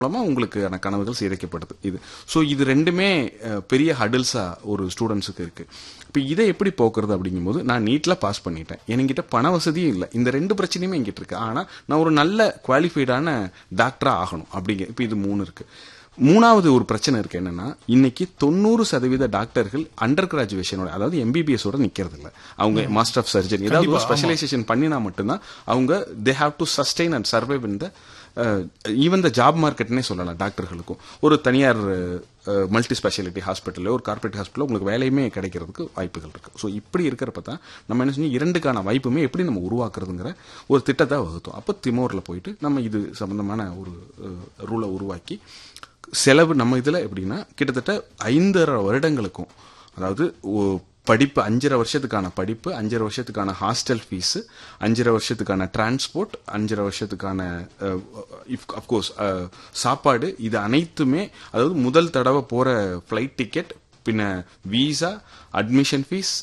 மூலமா உங்களுக்கான கனவுகள் சிதைக்கப்படுது இது ஸோ இது ரெண்டுமே அஹ், பெரிய ஹடில்ஸா ஒரு ஸ்டூடெண்ட்ஸுக்கு இருக்கு இப்போ இதை எப்படி போக்குறது அப்படிங்கும்போது நான் நீட்ல பாஸ் பண்ணிட்டேன் என்கிட்ட பண வசதியும் இல்லை இந்த ரெண்டு பிரச்சனையுமே என்கிட்ட இருக்கு ஆனா நான் ஒரு நல்ல குவாலிஃபைடான டாக்டரா ஆகணும் அப்படிங்க இப்போ இது மூணு இருக்கு மூணாவது ஒரு பிரச்சனை இருக்கு என்னன்னா இன்னைக்கு தொண்ணூறு சதவீத டாக்டர்கள் அண்டர் கிராஜுவேஷனோட அதாவது எம்பிபிஎஸ் ஓட நிக்கிறது இல்ல அவங்க மாஸ்டர் ஆஃப் சர்ஜரி ஏதாவது ஒரு ஸ்பெஷலைசேஷன் பண்ணினா மட்டும்தான் அவங்க they have to sustain and survive in the even the job மார்க்கெட்னே சொல்லலாம் டாக்டர்களுக்கும் ஒரு தனியார் மல்டி ஸ்பெஷாலிட்டி ஹாஸ்பிட்டலோ ஒரு கார்பரேட் ஹாஸ்பிட்டலோ உங்களுக்கு வேலையுமே கிடைக்கிறதுக்கு வாய்ப்புகள் இருக்கு ஸோ இப்படி இருக்கிறப்ப தான் நம்ம என்ன செஞ்சோம் இரண்டுக்கான வாய்ப்புமே எப்படி நம்ம உருவாக்குறதுங்கிற ஒரு திட்டத்தை வகுத்தோம் அப்போ திமோரில் போயிட்டு நம்ம இது சம்பந்தமான ஒரு ரூலை உருவாக்கி செலவு நம்ம இதில் எப்படின்னா கிட்டத்தட்ட ஐந்தரை வருடங்களுக்கும் அதாவது ஒ- படிப்பு அஞ்சரை வருஷத்துக்கான படிப்பு அஞ்சரை வருஷத்துக்கான ஹாஸ்டல் ஃபீஸு அஞ்சரை வருஷத்துக்கான டிரான்ஸ்போர்ட் அஞ்சரை வருஷத்துக்கான அஃப்கோர்ஸ் சாப்பாடு இது அனைத்துமே அதாவது முதல் தடவை போகிற ஃப்ளைட் டிக்கெட் பின்ன வீசா அட்மிஷன் ஃபீஸ்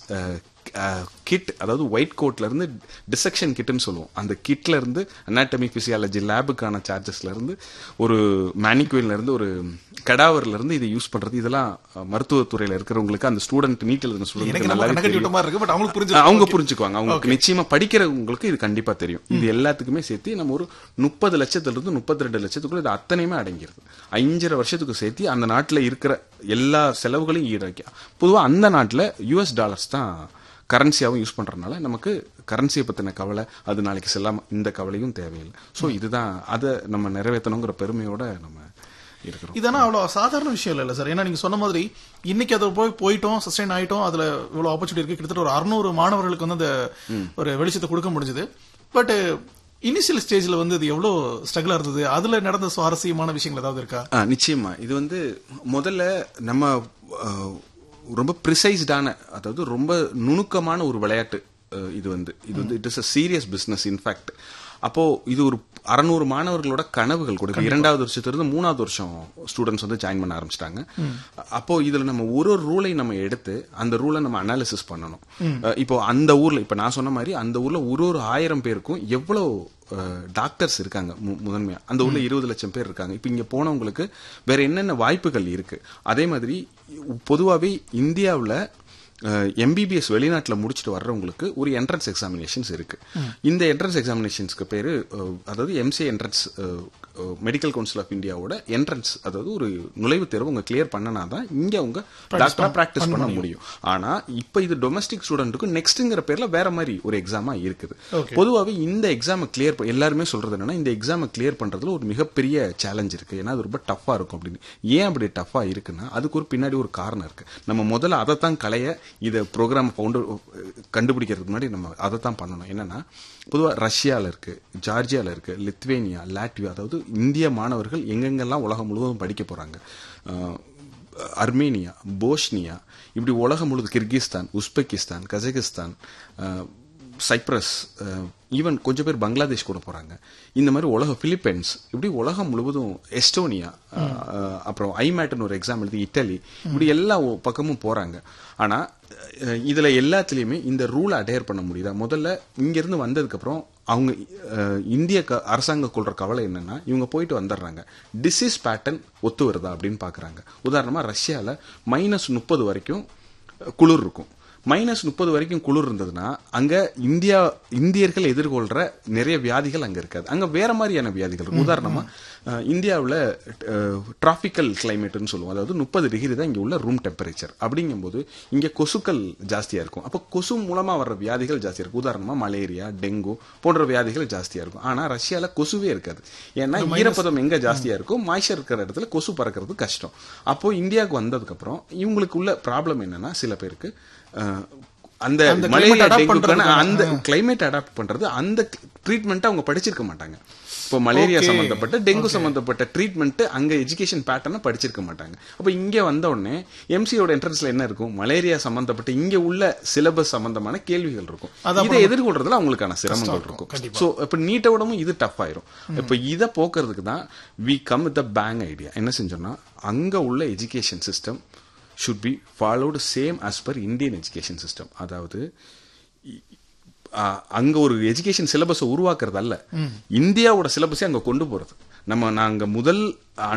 கிட் அதாவது ஒயிட் கோட்ல இருந்து டிசெக்ஷன் கிட்னு சொல்லுவோம் அந்த கிட்ல இருந்து அனாட்டமி பிசியாலஜி லேபுக்கான சார்ஜஸ்ல இருந்து ஒரு மேனிக்குவல்ல இருந்து ஒரு கடாவர்ல இருந்து இதை யூஸ் பண்றது இதெல்லாம் அஹ், மருத்துவத்துறையில இருக்கிறவங்களுக்கு அந்த ஸ்டூடெண்ட் நீட்டில் இருந்த எனக்கு ஸ்டூடெண்ட் நம்ம நல்லாவே கணக்கு தெரியும் விட்ட மாதிரி இருக்கு பட் அவங்களுக்கு புரிஞ்சு அவங்க புரிஞ்சுக்குவாங்க அவங்களுக்கு நிச்சயமா படிக்கிறவங்களுக்கு இது கண்டிப்பா தெரியும் இது எல்லாத்துக்குமே சேர்த்து நம்ம ஒரு முப்பது லட்சத்துல இருந்து முப்பத்தி ரெண்டு லட்சத்துக்குள்ள இது அத்தனையுமே அடங்கிருது அஞ்சரை வருஷத்துக்கு சேர்த்து அந்த நாட்டுல இருக்கிற எல்லா செலவுகளையும் ஈடாக்கி பொதுவா அந்த நாட்டுல யூஎஸ் டாலர்ஸ் தான் கரன்சியாவும் யூஸ் பண்றதுனால நமக்கு கரன்சியை பத்தின கவலை அது நாளைக்கு செல்லாம இந்த கவலையும் தேவையில்லை சோ இதுதான் அதை நம்ம நிறைவேற்றணுங்கிற பெருமையோட நம்ம இருக்கிறோம் இதெல்லாம் அவ்வளவு சாதாரண விஷயம் இல்ல சார் ஏன்னா நீங்க சொன்ன மாதிரி இன்னைக்கு அதை போய் போயிட்டோம் சஸ்டைன் ஆயிட்டோம் அதுல இவ்வளவு ஆப்பர்ச்சுனிட்டி இருக்கு கிட்டத்தட்ட ஒரு அறுநூறு மாணவர்களுக்கு வந்து அந்த ஒரு வெளிச்சத்தை கொடுக்க முடிஞ்சது பட் இனிஷியல் ஸ்டேஜ்ல வந்து இது எவ்வளவு ஸ்ட்ரகிளா இருந்தது அதுல நடந்த சுவாரஸ்யமான விஷயங்கள் ஏதாவது இருக்கா ஆ, நிச்சயமா இது வந்து முதல்ல நம்ம ஆ, ரொம்ப ப்ரிசைஸ்டான அதாவது ரொம்ப நுணுக்கமான ஒரு விளையாட்டு ஆ, இது வந்து இது வந்து it is a serious business in fact அப்போ இது ஒரு அறநூறு மாணவர்களோட கனவுகள் கூட இப்ப இரண்டாவது வருஷத்திலிருந்து மூணாவது வருஷம் ஸ்டூடெண்ட்ஸ் வந்து ஜாயின் பண்ண ஆரம்பிச்சிட்டாங்க அப்போ இதுல நம்ம ஒரு ஒரு ரூலை நம்ம எடுத்து அந்த ரூலை நம்ம அனாலிசிஸ் பண்ணணும் அஹ் இப்போ அந்த ஊர்ல இப்ப நான் சொன்ன மாதிரி அந்த ஊர்ல ஒரு ஒரு ஆயிரம் பேருக்கும் எவ்வளவு டாக்டர்ஸ் இருக்காங்க மு- முதன்மையா அந்த ஊர்ல இருபது லட்சம் பேர் இருக்காங்க இப்ப இங்க போனவங்களுக்கு வேற என்னென்ன வாய்ப்புகள் இருக்கு அதே மாதிரி பொதுவாவே இந்தியாவுல எம்பிபிஎஸ் வெளிநாட்டில் முடிச்சுட்டு வர்றவங்களுக்கு ஒரு என்ட்ரன்ஸ் எக்ஸாமினேஷன்ஸ் இருக்கு இந்த என்ட்ரன்ஸ் எக்ஸாமினேஷன்ஸ்க்கு பேரு அஹ், அதாவது MCA entrance medical council of இந்தியாவோட என்ட்ரன்ஸ் அதாவது ஒரு நுழைவுத் தேர்வு உங்க கிளியர் பண்ணனா தான் இங்க அவங்க டாக்டரா பிராக்டிஸ் பண்ண முடியும் ஆனா இப்ப இது டொமஸ்டிக் ஸ்டூடெண்ட்டுக்கு நெக்ஸ்ட்ங்கிற பேர்ல வேற மாதிரி ஒரு எக்ஸாமா இருக்குது பொதுவாகவே இந்த எக்ஸாமை கிளியர் எல்லாருமே சொல்றது என்னன்னா இந்த எக்ஸாமை கிளியர் பண்றதுல ஒரு மிகப்பெரிய சேலஞ்ச் இருக்கு ஏன்னா அது ரொம்ப டஃபா இருக்கும் அப்படின்னு ஏன் அப்படி டஃபா இருக்குன்னா அதுக்கு ஒரு பின்னாடி ஒரு காரணம் இருக்கு நம்ம முதல்ல அதைத்தான் களைய இதை ப்ரோக்ராம் ஃபவுண்டர் கண்டுபிடிக்கிறதுக்கு முன்னாடி நம்ம அதை தான் பண்ணணும் என்னன்னா பொதுவா ரஷ்யால இருக்கு ஜார்ஜியால இருக்கு லித்வேனியா லாட்வியா அதாவது இந்திய மாணவர்கள் எங்கெங்கெல்லாம் உலகம் முழுவதும் படிக்க போறாங்க அஹ், அர்மேனியா போஸ்னியா இப்படி உலகம் முழுவதும் கிர்கிஸ்தான் உஸ்பெகிஸ்தான் கஜகிஸ்தான் அஹ், சைப்ரஸ் ஈவன் கொஞ்சம் பேர் பங்களாதேஷ் கூட போறாங்க இந்த மாதிரி உலக பிலிப்பைன்ஸ் இப்படி உலகம் முழுவதும் எஸ்டோனியா அஹ், அஹ், அப்புறம் ஐமேட்னு ஒரு எக்ஸாம் எழுதி இட்டலி இப்படி எல்லா ஒ- பக்கமும் போறாங்க ஆனா அஹ், இதுல எல்லாத்துலயுமே இந்த ரூலை அடையர் பண்ண முடியுதா முதல்ல இங்க இருந்து வந்ததுக்கு அப்புறம் அவங்க அஹ், இந்திய க- அரசாங்கம் கொள்ற கவலை என்னன்னா இவங்க போயிட்டு வந்துடுறாங்க டிசீஸ் பேட்டர்ன் ஒத்து வருதா அப்படின்னு பாக்குறாங்க உதாரணமா ரஷ்யால மைனஸ் முப்பது வரைக்கும் குளிர் இருக்கும் மைனஸ் முப்பது வரைக்கும் குளிர் இருந்ததுன்னா அங்க இந்தியா இந்தியர்கள் எதிர்கொள்ற நிறைய வியாதிகள் அங்க இருக்காது அங்க வேற மாதிரியான வியாதிகள் இருக்கும் உதாரணமா அஹ், இந்தியாவுல டிராபிக்கல் கிளைமேட்னு சொல்லுவோம் அதாவது முப்பது டிகிரி தான் இங்க உள்ள ரூம் டெம்பரேச்சர் அப்படிங்கும்போது இங்க கொசுக்கள் ஜாஸ்தியா இருக்கும் அப்போ கொசு மூலமா வர்ற வியாதிகள் ஜாஸ்தியா இருக்கும் உதாரணமா மலேரியா டெங்கு போன்ற வியாதிகள் ஜாஸ்தியா இருக்கும் ஆனா ரஷ்யால கொசுவே இருக்காது ஏன்னா ஈரப்பதம் எங்க ஜாஸ்தியா இருக்கும் மாய்ச்சர் இருக்கிற இடத்துல கொசு பறக்கிறது கஷ்டம் அப்போ இந்தியாவுக்கு வந்ததுக்கு அப்புறம் இவங்களுக்கு உள்ள ப்ராப்ளம் என்னன்னா சில பேருக்கு அஹ், அந்த climate மலேரியா adapt டெங்குக்கான பண்றதுக்கான, அந்த கிளைமேட் அடாப்ட் பண்றது அந்த ட்ரீட்மெண்ட் அவங்க படிச்சிருக்க மாட்டாங்க இப்போ மலேரியா Okay. சம்பந்தப்பட்ட டெங்கு சம்பந்தப்பட்ட ட்ரீட்மெண்ட் அங்க எஜுகேஷன் பேட்டர்னை படிச்சிருக்க மாட்டாங்க அப்ப இங்க வந்த உடனே எம்சியோட என்ட்ரன்ஸ்ல என்ன இருக்கும் மலேரியா சம்பந்தப்பட்ட இங்க உள்ள சிலபஸ் சம்பந்தமான கேள்விகள் இருக்கும் இதை எதிர்கொள்றதுல அவங்களுக்கான சிரமங்கள் இருக்கும் சோ இப்ப நீட்டை விடவும் இது டஃப் ஆயிரும் இப்ப இதை போக்குறதுக்கு தான் we come with bang idea என்ன செஞ்சோம்னா அங்க உள்ள education system should be followed same as per Indian education system அதாவது ஆ, அங்க ஒரு எஜுகேஷன் சிலபஸை உருவாக்குறது அல்ல இந்தியாவோட சிலபஸை அங்க கொண்டு போறது நம்ம நாங்க முதல்